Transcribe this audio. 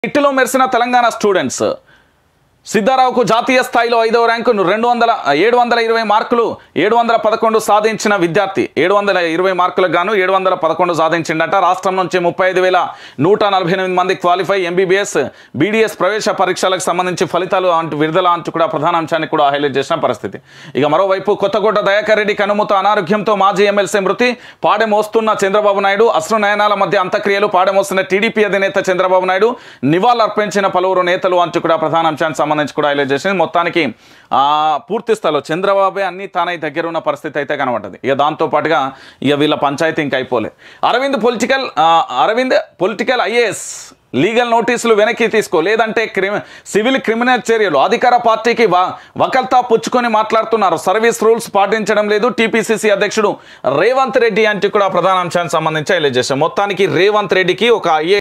ఇట్టులో మెరిసిన తెలంగాణ స్టూడెంట్స్ సిద్ధారావుకు జాతీయ స్థాయిలో ఐదవ ర్యాంకు రెండు వందల ఏడు వందల ఇరవై మార్కులు ఏడు వందల పదకొండు సాధించిన విద్యార్థి ఏడు వందల ఇరవై మార్కులకు గాను ఏడు వందల పదకొండు సాధించిండట రాష్ట్రం నుంచి ముప్పై ఐదు వేల నూట నలభై ఎనిమిది మంది క్వాలిఫై ఎంబీబీఎస్ బీడీఎస్ ప్రవేశ పరీక్షలకు సంబంధించి ఫలితాలు అంటూ విడుదల అంటూ కూడా ప్రధాన అంశాన్ని కూడా హైలైట్ చేసిన పరిస్థితి ఇక మరోవైపు కొత్తకోట దయాకర్ రెడ్డి కనుమూత అనారోగ్యంతో మాజీ ఎమ్మెల్సీ మృతి పాడె మోస్తున్న చంద్రబాబు నాయుడు అశ్రు నయనాల మధ్య అంత్యక్రియలు పాడె మోస్తున్న టీడీపీ అధినేత చంద్రబాబు నాయుడు నివాళులర్పించిన పలువురు నేతలు అంటూ కూడా ప్రధాన అంశానికి సంబంధించి కూడా హైలైట్ చేసింది మొత్తానికి ఆ, పూర్తి స్థాయిలో చంద్రబాబే అన్ని తానై దగ్గర ఉన్న పరిస్థితి అయితే కనబడ్డది ఇక దాంతో పాటుగా ఇక వీళ్ళ పంచాయతీ ఇంకా అయిపోలే అరవింద్ పొలిటికల్ ఆ, అరవింద్ పొలిటికల్ ఐఏఎస్ లీగల్ నోటీసులు వెనక్కి తీసుకో లేదంటే క్రిమి సివిల్ క్రిమినల్ చర్యలు అధికార పార్టీకి వ- వకల్తా పుచ్చుకొని మాట్లాడుతున్నారు సర్వీస్ రూల్స్ పాటించడం లేదు టీపీసీసీ అధ్యక్షుడు రేవంత్ రెడ్డి అంటే కూడా ప్రధాన అంశానికి సంబంధించి హైలైట్ చేశాం మొత్తానికి రేవంత్ రెడ్డికి ఒక ఐఏ